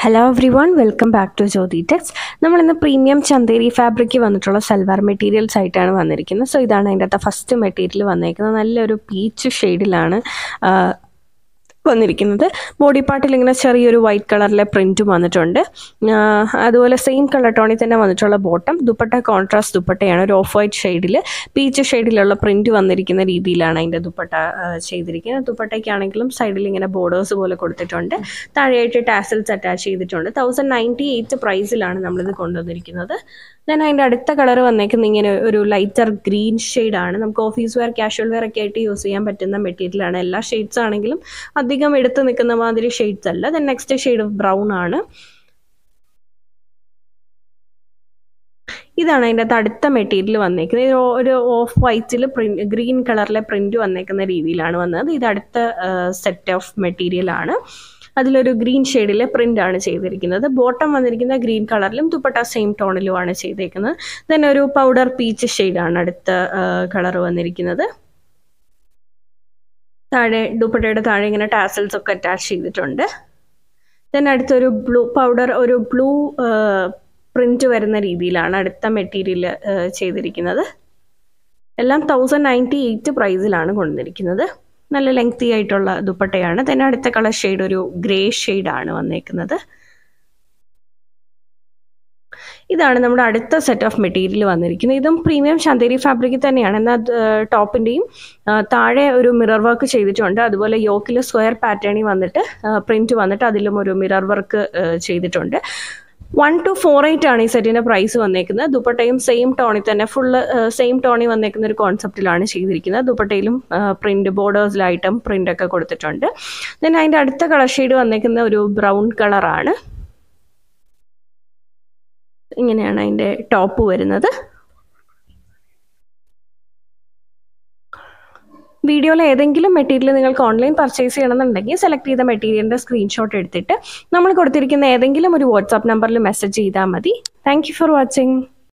hello everyone welcome back to Jyothi Tex നമ്മളിന്ന് premium Chanderi fabric വന്നിട്ടുള്ള salwar materials ആയിട്ടാണ് വന്നിരിക്കുന്നത് സോ ഇതാണ് അതിൻ്റെ അകത്ത് ഫസ്റ്റ് മെറ്റീരിയൽ വന്നിരിക്കുന്നത് നല്ലൊരു പീച്ച് ഷെയ്ഡിലാണ് വന്നിരിക്കുന്നത് ബോഡി പാർട്ടിൽ ഇങ്ങനെ ചെറിയൊരു വൈറ്റ് കളറിലെ പ്രിൻറ്റും വന്നിട്ടുണ്ട് ആ, അതുപോലെ സെയിം കളർ ടോണിൽ തന്നെ വന്നിട്ടുള്ള ബോട്ടം ദുപ്പട്ട കോൺട്രാസ്റ്റ് ദുപ്പട്ടയാണ് ഒരു ഓഫ് വൈറ്റ് ഷെയ്ഡിൽ പീച്ച് ഷെയ്ഡിലുള്ള പ്രിൻറ്റ് വന്നിരിക്കുന്ന രീതിയിലാണ് അതിൻ്റെ ദുപ്പട്ട ആ, ചെയ്തിരിക്കുന്നത് ദുപ്പട്ടയ്ക്കാണെങ്കിലും സൈഡിൽ ഇങ്ങനെ ബോർഡേഴ്സ് പോലെ കൊടുത്തിട്ടുണ്ട് താഴെയായിട്ട് ടാസൽസ് അറ്റാച്ച് ചെയ്തിട്ടുണ്ട് തൗസൻഡ് നയൻറ്റി എയ്റ്റ് പ്രൈസിലാണ് നമ്മളിത് കൊണ്ടുവന്നിരിക്കുന്നത് ദെൻ അതിൻ്റെ അടുത്ത കളർ വന്നേക്കുന്നത് ഇങ്ങനെ ഒരു ലൈറ്റർ ഗ്രീൻ ആണ് നമുക്ക് ഓഫീസ് വെയർ കാഷ്വൽ വെയർ ഒക്കെ ആയിട്ട് യൂസ് ചെയ്യാൻ പറ്റുന്ന മെറ്റീരിയലാണ് എല്ലാ ഷെയ്ഡ്സ് ആണെങ്കിലും അധികം എടുത്ത് നിൽക്കുന്ന മാതിരി ഷെയ്ഡ്സ് അല്ല then next shade of brown ആണ് ഇതാണ് അതിൻ്റെ അകത്ത് അടുത്ത മെറ്റീരിയൽ വന്നേക്കുന്നത് ഇത് ഒരു ഓഫ് വൈറ്റിൽ പ്രിന്റ് ഗ്രീൻ കളറിലെ പ്രിന്റ് വന്നേക്കുന്ന രീതിയിലാണ് വന്നത് ഇത് അടുത്ത സെറ്റ് ഓഫ് മെറ്റീരിയൽ ആണ് അതിലൊരു ഗ്രീൻ ഷെയ്ഡിലെ പ്രിന്റ് ആണ് ചെയ്തിരിക്കുന്നത് ബോട്ടം വന്നിരിക്കുന്ന ഗ്രീൻ കളറിലും ദുപ്പട്ട സെയിം ടോണിലുമാണ് ചെയ്തേക്കുന്നത് ദെൻ ഒരു പൗഡർ പീച്ച് ഷെയ്ഡാണ് അടുത്ത കളർ വന്നിരിക്കുന്നത് താഴെ ദുപ്പട്ടയുടെ താഴെ ഇങ്ങനെ ടാസൽസ് ഒക്കെ അറ്റാച്ച് ചെയ്തിട്ടുണ്ട് ദെൻ അടുത്തൊരു ബ്ലൂ പൗഡർ ഒരു ബ്ലൂ പ്രിന്റ് വരുന്ന രീതിയിലാണ് അടുത്ത മെറ്റീരിയൽ ചെയ്തിരിക്കുന്നത് എല്ലാം തൗസൻഡ് നയൻറ്റി എയ്റ്റ് പ്രൈസിലാണ് കൊണ്ടുവന്നിരിക്കുന്നത് നല്ല ലെങ്തി ആയിട്ടുള്ള ദുപ്പട്ടയാണ് തന്നെ അടുത്ത കളർ ഷെയ്ഡ് ഒരു ഗ്രേ ഷെയ്ഡാണ് വന്നേക്കുന്നത് ഇതാണ് നമ്മുടെ അടുത്ത സെറ്റ് ഓഫ് മെറ്റീരിയൽ വന്നിരിക്കുന്നത് ഇതും പ്രീമിയം ചന്തേരി ഫാബ്രിക്കിൽ തന്നെയാണ് എന്നാൽ ടോപ്പിൻ്റെയും താഴെ ഒരു മിറർ വർക്ക് ചെയ്തിട്ടുണ്ട് അതുപോലെ യോക്കിൽ സ്ക്വയർ പാറ്റേണിൽ വന്നിട്ട് പ്രിന്റ് വന്നിട്ട് അതിലും ഒരു മിറർ വർക്ക് ചെയ്തിട്ടുണ്ട് വൺ ടു ഫോർ എയ്റ്റ് ആണ് ഈ സെറ്റിൻ്റെ പ്രൈസ് വന്നേക്കുന്നത് ദുപ്പട്ടയും സെയിം ടോണിൽ തന്നെ ഫുള്ള് സെയിം ടോണിൽ വന്നേക്കുന്ന ഒരു കോൺസെപ്റ്റിലാണ് ചെയ്തിരിക്കുന്നത് ദുപ്പട്ടയിലും പ്രിന്റ് ബോർഡേഴ്സിലായിട്ടും പ്രിന്റ് ഒക്കെ കൊടുത്തിട്ടുണ്ട് ദെൻ അതിൻ്റെ അടുത്ത കളർ ഷെയ്ഡ് വന്നേക്കുന്ന ഒരു ബ്രൗൺ കളറാണ് ഇങ്ങനെയാണ് അതിൻ്റെ ടോപ്പ് വരുന്നത് വീഡിയോയിൽ ഏതെങ്കിലും മെറ്റീരിയൽ നിങ്ങൾക്ക് ഓൺലൈൻ പർച്ചേസ് ചെയ്യണമെന്നുണ്ടെങ്കിൽ സെലക്ട് ചെയ്ത മെറ്റീരിയലിൻ്റെ സ്ക്രീൻഷോട്ട് എടുത്തിട്ട് നമ്മൾ കൊടുത്തിരിക്കുന്ന ഏതെങ്കിലും ഒരു വാട്സാപ്പ് നമ്പറിൽ മെസ്സേജ് ചെയ്താൽ മതി താങ്ക് ഫോർ വാച്ചിങ്